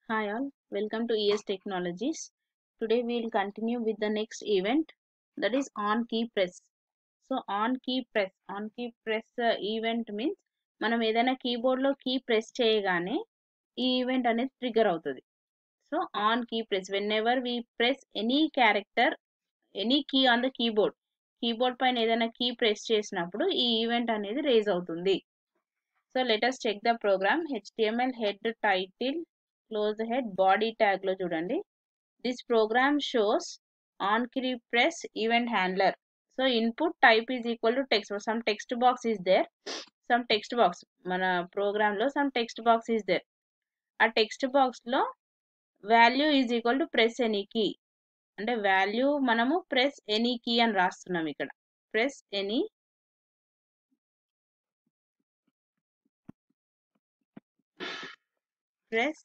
Hi all, welcome to ES Technologies. Today we will continue with the next event that is on key press. So on key press, on key press uh, event means మనం ఏదైనా కీబోర్డ్లో key press చేయగానే ఈ event అనేది trigger అవుతుంది so on key press whenever we press any character any key on the keyboard keyboard పైన ఏదైనా key press చేసినప్పుడు ఈ ఈవెంట్ అనేది రేజ్ అవుతుంది so let us check the program HTML head title close the head body tag లో చూడండి this program shows on key press event handler so input type is equal to text some text box is there some text box మన program లో some text box is there ఆ text box లో value is equal to press any key అంటే value మనము press any key అని రాస్తున్నాం ఇక్కడ press any press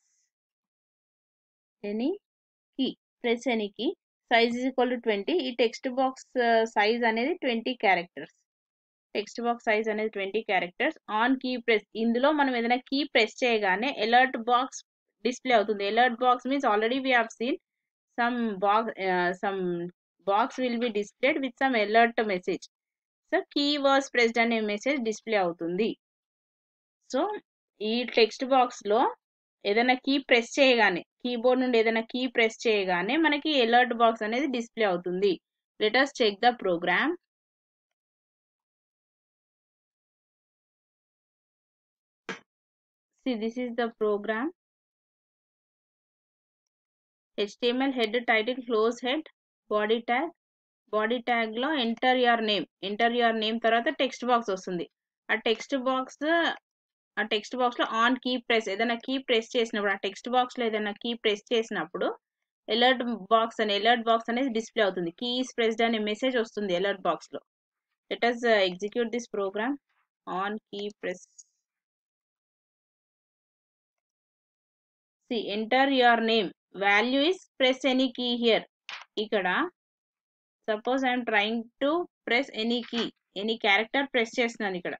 any key press any key size is equal to twenty ఈ text box size అనేది twenty characters text box size అనేది twenty characters on key press ఇందులో మనం ఏదైనా కీ ప్రెస్ చేయగానే అలర్ట్ బాక్స్ డిస్ప్లే అవుతుంది alert box means already we have seen some box some box will be displayed with some alert message so key was pressed అనే message display అవుతుంది so ఈ text box లో ఏదైనా key press చేయగానే keyboard నుండి ఏదైనా key press చేయగానే మనకి అలర్ట్ బాక్స్ అనేది డిస్ప్లే అవుతుంది let us check the program see this is the program html head title close head body tag body tag లో enter your name enter your name తర్వాత text box వస్తుంది ఆ text box ఆ text box లో on key press ఏదైనా key press చేసినప్పుడు ఆ text box లో ఏదైనా కీ ప్రెస్ చేసినప్పుడు అలర్ట్ బాక్స్ అని అలర్ట్ బాక్స్ అనేది డిస్ప్లే అవుతుంది కీస్ ప్రెస్డ్ అనే మెసేజ్ వస్తుంది అలర్ట్ బాక్స్ లో let us execute this program on key press see enter your name value is press any key here ఇక్కడ suppose I'm trying to press any key any character press చేస్తున్నాను ఇక్కడ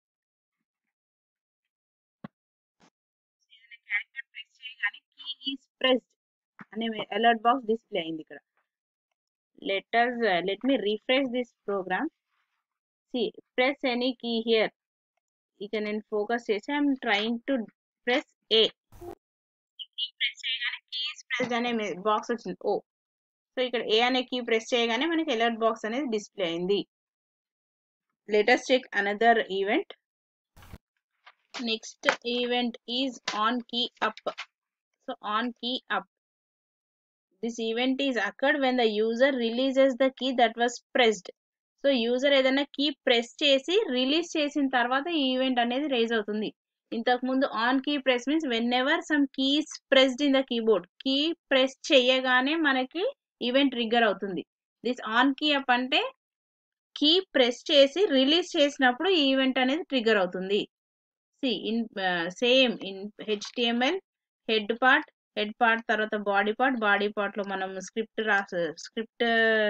character press చేయగానే key is pressed అనే alert box display అయింది ఇక్కడ letters let me refresh this program see press any key here ఇక నేను focus చేసి I'm trying to press a key press చేయగానే కీస్ ప్రెస్ అనే బాక్స్ వచ్చింది ఓ సో ఇక్కడ ఏ అనే కీ ప్రెస్ చేయగానే మనకి అలర్ట్ బాక్స్ అనేది డిస్ప్లే అయింది latest check another event next event is on key up so on key up this event is occurred when the user releases the key that was pressed so user ఏదైనా key press చేసి release చేసిన తర్వాత ఈ event అనేది raise అవుతుంది ఇంతకు ముందు on key press means whenever some keys pressed in the keyboard key press చేయగానే మనకి ఈవెంట్ ట్రిగ్గర్ అవుతుంది దిస్ ఆన్ కీ అప్ అంటే కీ ప్రెస్ చేసి రిలీజ్ చేసినప్పుడు ఈ ఈవెంట్ అనేది ట్రిగ్గర్ అవుతుంది see in same in HTML head part head part తర్వాత బాడీ పార్ట్ బాడీ పార్ట్ లో మనం స్క్రిప్ట్ రాస script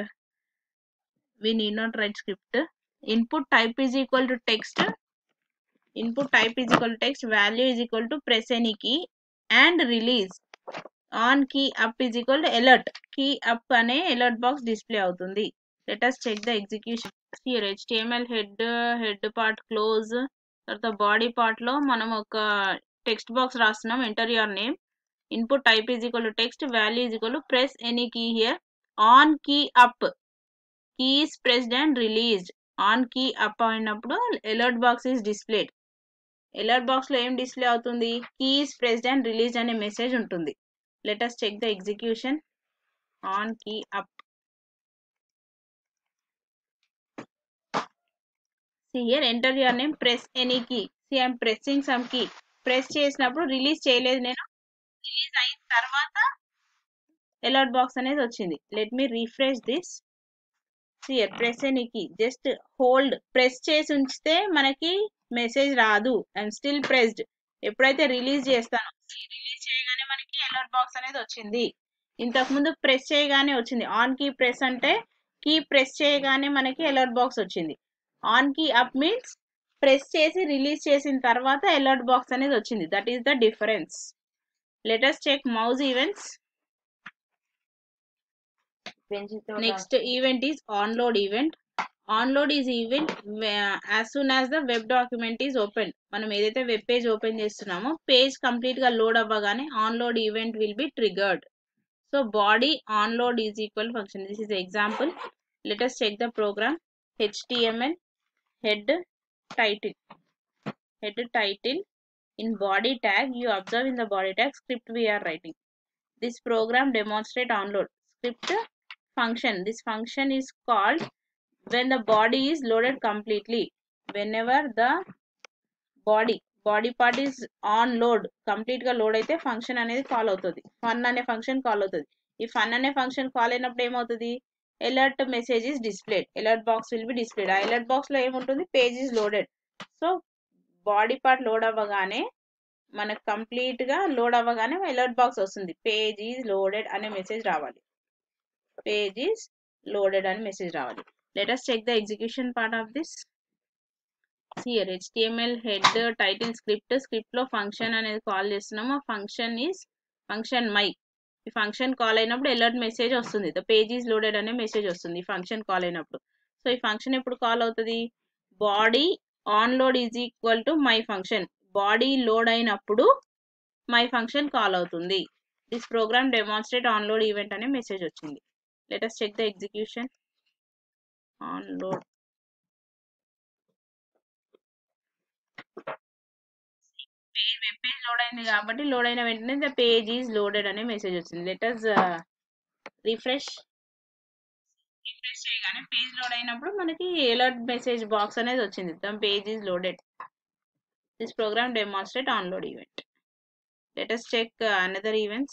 we need not write script input type is equal to text input type is equal to text value is equal to press any key and release on key up is equal to alert key up అనే alert box display అవుతుంది let us check the execution here HTML head head part close తర్వాత body part లో మనం ఒక text box రాస్తున్నాం enter your name input type is equal to text value is equal to press any key here on key up keys pressed and released on key up అయినప్పుడు alert box is displayed alert box లో ఏం display అవుతుంది keys pressed and release అనే message ఉంటుంది let us check the execution on key up see here enter your name press any key see i'm pressing some key press చేసినప్పుడు release చేయలేదు నేను release అయిన తర్వాత అలర్ట్ బాక్స్ అనేది వచ్చింది let me refresh this see here press any key just hold press చేసి ఉంచితే మనకి మెసేజ్ రాదు ఐఎమ్ స్టిల్ ప్రెస్డ్ ఎప్పుడైతే రిలీజ్ చేస్తానో రిలీజ్ చేయగానే మనకి అలర్ట్ బాక్స్ అనేది వచ్చింది ఇంతకు ముందు ప్రెస్ చేయగానే వచ్చింది ఆన్ కీ ప్రెస్ అంటే కీ ప్రెస్ చేయగానే మనకి అలర్ట్ బాక్స్ వచ్చింది on key up means press చేసి రిలీజ్ చేసిన తర్వాత అలర్ట్ బాక్స్ అనేది వచ్చింది that is the difference let us check mouse events next event is onload event onload is event where- as soon as the web document is opened మనం ఏదైతే web page open చేస్తున్నామో page complete గా load అవ్వగానే onload event will be triggered so body onload is equal function this is example let us check the program HTML head title head title in body tag you observe in the body tag script we are writing this program demonstrate onload script function this function is called when the body is loaded completely whenever the body body part is on load complete గా load అయితే function అనేది call అవుతుంది fun అనే function call అవుతుంది ఈ fun అనే function call అయినప్పుడు ఏమవుతుంది alert message is displayed alert box will be displayed ఆ ఎలర్ట్ బాక్స్ లో ఏముంటుంది page is loaded so body part load అవ్వగానే మనకు కంప్లీట్ గా లోడ్ అవ్వగానే ఎలర్ట్ బాక్స్ వస్తుంది పేజ్ ఈజ్ లోడెడ్ అనే మెసేజ్ రావాలి పేజ్ ఈజ్ లోడెడ్ అనే మెసేజ్ రావాలి let us check the execution part of this here HTML head title script script లో ఫంక్షన్ అనేది కాల్ చేస్తున్నాము ఆ ఫంక్షన్ ఈజ్ ఫంక్షన్ మై ఈ ఫంక్షన్ కాల్ అయినప్పుడు ఎలర్ట్ మెసేజ్ వస్తుంది ద పేజ్ ఈజ్ లోడెడ్ అనే మెసేజ్ వస్తుంది ఈ ఫంక్షన్ కాల్ అయినప్పుడు సో ఈ ఫంక్షన్ ఎప్పుడు కాల్ అవుతుంది body on load is equal to my function body load అయినప్పుడు మై ఫంక్షన్ కాల్ అవుతుంది this program demonstrate on load event అనే మెసేజ్ వచ్చింది let us check the execution on load web page load అయింది కాబట్టి లోడ్ అయిన వెంటనే ద పేజ్ ఈజ్ లోడెడ్ అనే మెసేజ్ వచ్చింది లెట్ us రిఫ్రెష్ రిఫ్రెష్ చేయగానే పేజ్ లోడ్ అయినప్పుడు మనకి ఎలర్ట్ మెసేజ్ బాక్స్ అనేది వచ్చింది the page is loaded this program demonstrate on load event let us check uh, another events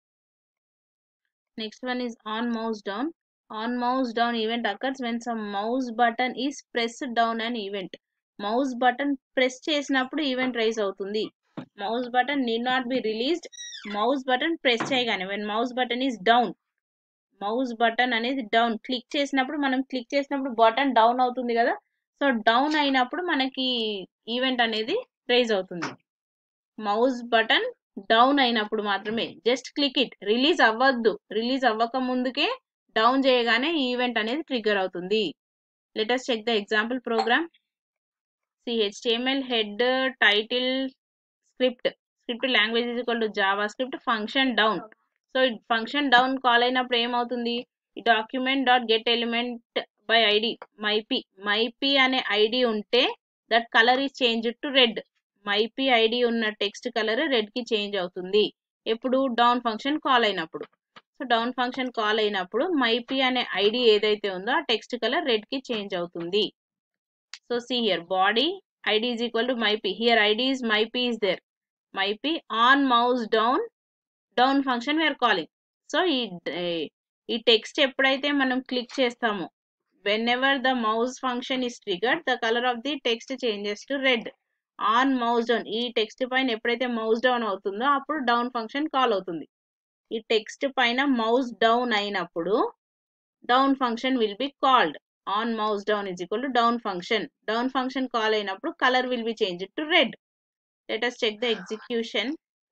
next one is on mouse down on mouse down event occurs when some mouse button is pressed down an event mouse button press చేసినప్పుడు event raise అవుతుంది mouse button need not be released mouse button press చేయగానే when mouse button is down mouse button అనేది down click చేసినప్పుడు మనం click చేసినప్పుడు button down అవుతుంది కదా so down అయినప్పుడు మనకి ఈవెంట్ అనేది రైజ్ అవుతుంది మౌస్ బటన్ డౌన్ అయినప్పుడు మాత్రమే జస్ట్ క్లిక్ ఇట్ రిలీజ్ అవ్వద్దు రిలీజ్ అవ్వక ముందుకే డౌన్ చేయగానే ఈవెంట్ అనేది ట్రిగ్గర్ అవుతుంది let us check the example program see HTML head title script script language is equal to JavaScript function down so function down call అయినప్పుడు ఏమవుతుంది ఈ document dot get element by ID my p my p అనే ID ఉంటే that colour is change to red my p ID ఉన్న text colour red కి change అవుతుంది ఎప్పుడు down function call అయినప్పుడు సో డౌన్ ఫంక్షన్ కాల్ అయినప్పుడు మైపి అనే ఐడి ఏదైతే ఉందో ఆ టెక్స్ట్ కలర్ రెడ్ కి చేంజ్ అవుతుంది so see here body ID is equal to my p here ID is my p is there my p on mouse down down function we are calling so ఈ ఈ text ఎప్పుడైతే మనం క్లిక్ చేస్తామో whenever the mouse function is triggered the colour of the text changes to red on mouse down ఈ text పైన ఎప్పుడైతే mouse down అవుతుందో అప్పుడు డౌన్ ఫంక్షన్ కాల్ అవుతుంది ఈ టెక్స్ట్ పైన మౌస్ డౌన్ అయినప్పుడు down function will be called on mouse down is equal to down function down function call అయినప్పుడు colour will be change to red let us check the execution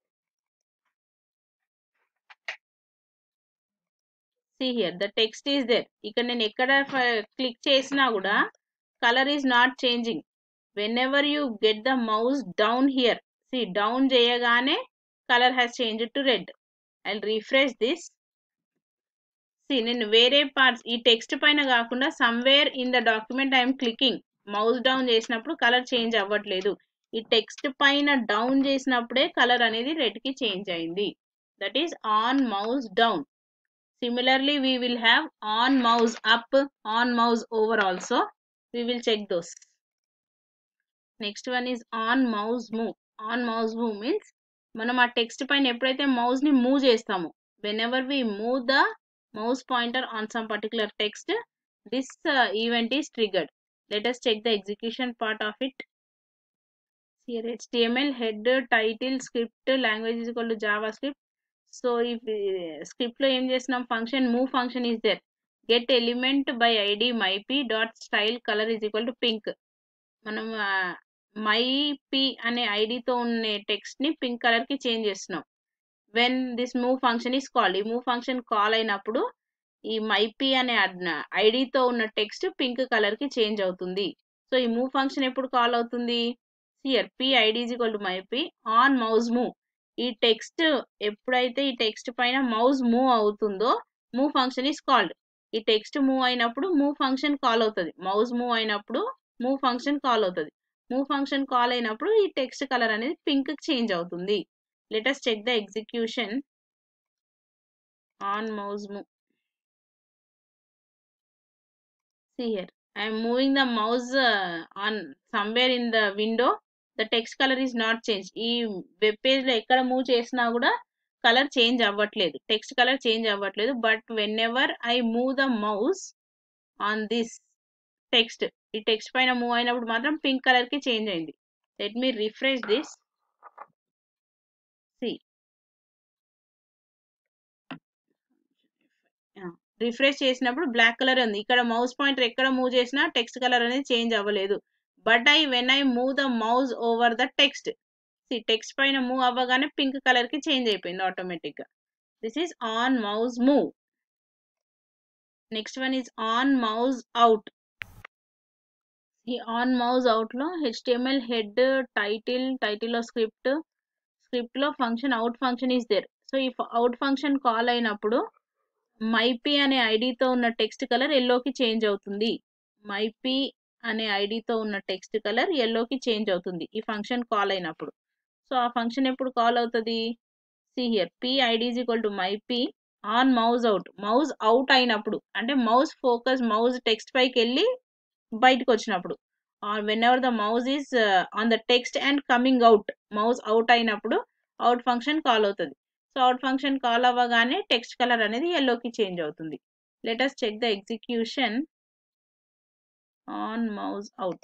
see here the text is there ఇక్కడ నేను ఎక్కడ click చేసినా కూడా colour is not changing whenever you get the mouse down here see down చేయగానే colour has change to red I refresh this C నేను వేరే parts ఈ text పైన కాకుండా somewhere in the document I'm clicking mouse down చేసినప్పుడు colour change అవ్వట్లేదు ఈ text పైన డౌన్ చేసినప్పుడే కలర్ అనేది రెడ్ కి చేంజ్ అయింది that is on mouse down similarly we will have on mouse up on mouse over also we will check those next one is on mouse move on mouse move means మనం ఆ text పైన ఎప్పుడైతే mouse ని move చేస్తామో whenever we move the mouse pointer on some particular text this event is triggered let us check the execution part of it here html head title script language is equal to javascript so if script లో ఏం చేస్తున్నాం function move function is there get element by ID my p dot style colour is equal to pink మనం my P అనే ఐడితో ఉన్న text ని pink colour కి change చేస్తున్నాం when this move function is called ఈ మూవ్ ఫంక్షన్ కాల్ అయినప్పుడు ఈ మైపీ అనే ఐడితో ఉన్న టెక్స్ట్ పింక్ కలర్ కి చేంజ్ అవుతుంది సో ఈ మూవ్ ఫంక్షన్ ఎప్పుడు కాల్ అవుతుంది see here P ID is equal to my p on mouse move ఈ టెక్స్ట్ ఎప్పుడైతే ఈ టెక్స్ట్ పైన మౌజ్ మూవ్ అవుతుందో మూవ్ ఫంక్షన్ ఈస్ కాల్డ్ ఈ టెక్స్ట్ మూవ్ అయినప్పుడు మూవ్ ఫంక్షన్ కాల్ అవుతుంది మౌజ్ మూవ్ అయినప్పుడు మూవ్ ఫంక్షన్ కాల్ అవుతుంది మూవ్ ఫంక్షన్ కాల్ అయినప్పుడు ఈ టెక్స్ట్ కలర్ అనేది పింక్ చేంజ్ అవుతుంది let us check the execution on mouse move see here i am moving the mouse uh, on somewhere in the window the text color is not changed ఈ web page లో ఎక్కడ move చేసినా కూడా colour change అవ్వట్లేదు text colour change అవ్వట్లేదు but whenever I move the mouse on this text ఈ text పైన move అయినప్పుడు మాత్రం పింక్ కలర్ కి చేంజ్ అయింది let me refresh this see refresh చేసినప్పుడు బ్లాక్ కలర్ ఉంది ఇక్కడ మౌస్ పాయింటర్ ఎక్కడ మూవ్ చేసినా టెక్స్ట్ కలర్ అనేది చేంజ్ అవ్వలేదు but I when I move the mouse over the text text పైన మూవ్ అవ్వగానే పింక్ కలర్ కి చేంజ్ అయిపోయింది ఆటోమేటిక్ గా this is on mouse move next one is on mouse out ఈ on mouse out లో HTML head title title లో script script లో function out function is there so ఈ out function call అయినప్పుడు my p అనే ఐడితో ఉన్న టెక్స్ట్ కలర్ ఎల్లోకి చేంజ్ అవుతుంది మైపీ అనే ఐడితో ఉన్న టెక్స్ట్ కలర్ ఎల్లోకి చేంజ్ అవుతుంది ఈ ఫంక్షన్ కాల్ అయినప్పుడు సో ఆ ఫంక్షన్ ఎప్పుడు కాల్ అవుతుంది see here P ID is equal to my p on mouse out mouse out అయినప్పుడు అంటే మౌజ్ ఫోకస్ మౌజ్ టెక్స్ట్ పైకి వెళ్ళి బయటకు వచ్చినప్పుడు whenever the mouse is on the text and coming out mouse out అయినప్పుడు అవుట్ ఫంక్షన్ కాల్ అవుతుంది so out function call అవ్వగానే text colour అనేది ఎల్లోకి చేంజ్ అవుతుంది let us check the execution on mouse out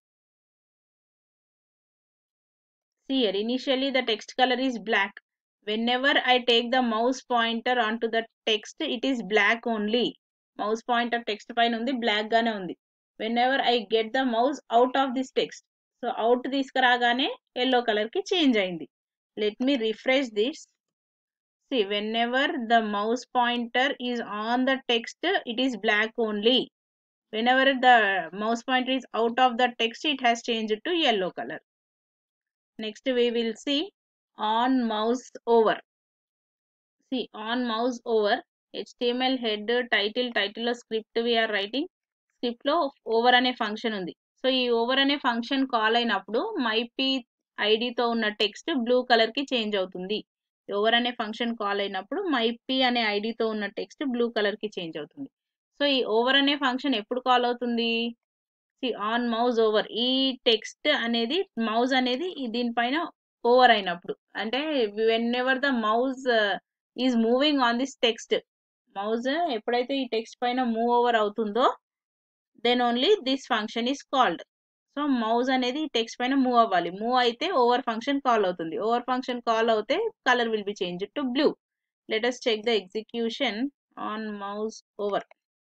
See here, initially the text color is black. Whenever I take the mouse pointer onto the text, it is black only. Mouse pointer text పైన ఉంది black గానే ఉంది whenever I get the mouse out of this text. So out తీసుకురాగానే yellow colour కి change అయింది let me refresh this see whenever the mouse pointer is on the text it is black only whenever the mouse pointer is out of the text it has changed to yellow color next we will see on mouse over see on mouse over html head title title లో script we are writing script లో over అనే function ఉంది so ఈ over అనే function call అయినప్పుడు my p ఐడితో ఉన్న text blue colour కి చేంజ్ అవుతుంది ఓవర్ అనే ఫంక్షన్ కాల్ అయినప్పుడు మైపీ అనే ఐడితో ఉన్న టెక్స్ట్ బ్లూ కలర్ కి చేంజ్ అవుతుంది సో ఈ ఓవర్ అనే ఫంక్షన్ ఎప్పుడు కాల్ అవుతుంది ఆన్ మౌజ్ ఓవర్ ఈ టెక్స్ట్ అనేది మౌజ్ అనేది ఈ దీనిపైన ఓవర్ అయినప్పుడు అంటే whenever the mouse is moving on this text mouse ఎప్పుడైతే ఈ టెక్స్ట్ పైన మూవ్ ఓవర్ అవుతుందో then only this function is called so mouse అనేది టెక్స్ట్ పైన మూవ్ అవ్వాలి మూవ్ అయితే ఓవర్ ఫంక్షన్ కాల్ అవుతుంది ఓవర్ ఫంక్షన్ కాల్ అవుతే colour will be change to blue let us check the execution on mouse over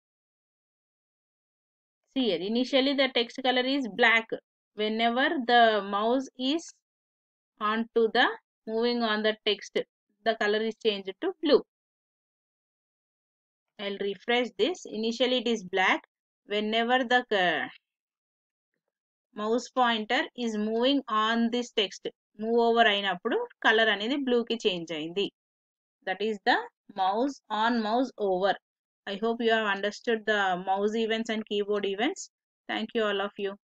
see here initially the text color is black whenever the mouse is onto the moving on the text the color is changed to blue i'll refresh this initially it is black whenever the uh, mouse pointer is moving on this text move over అయినప్పుడు colour అనేది blue కి change అయింది that is the mouse on mouse over I hope you have understood the mouse events and keyboard events. Thank you all of you.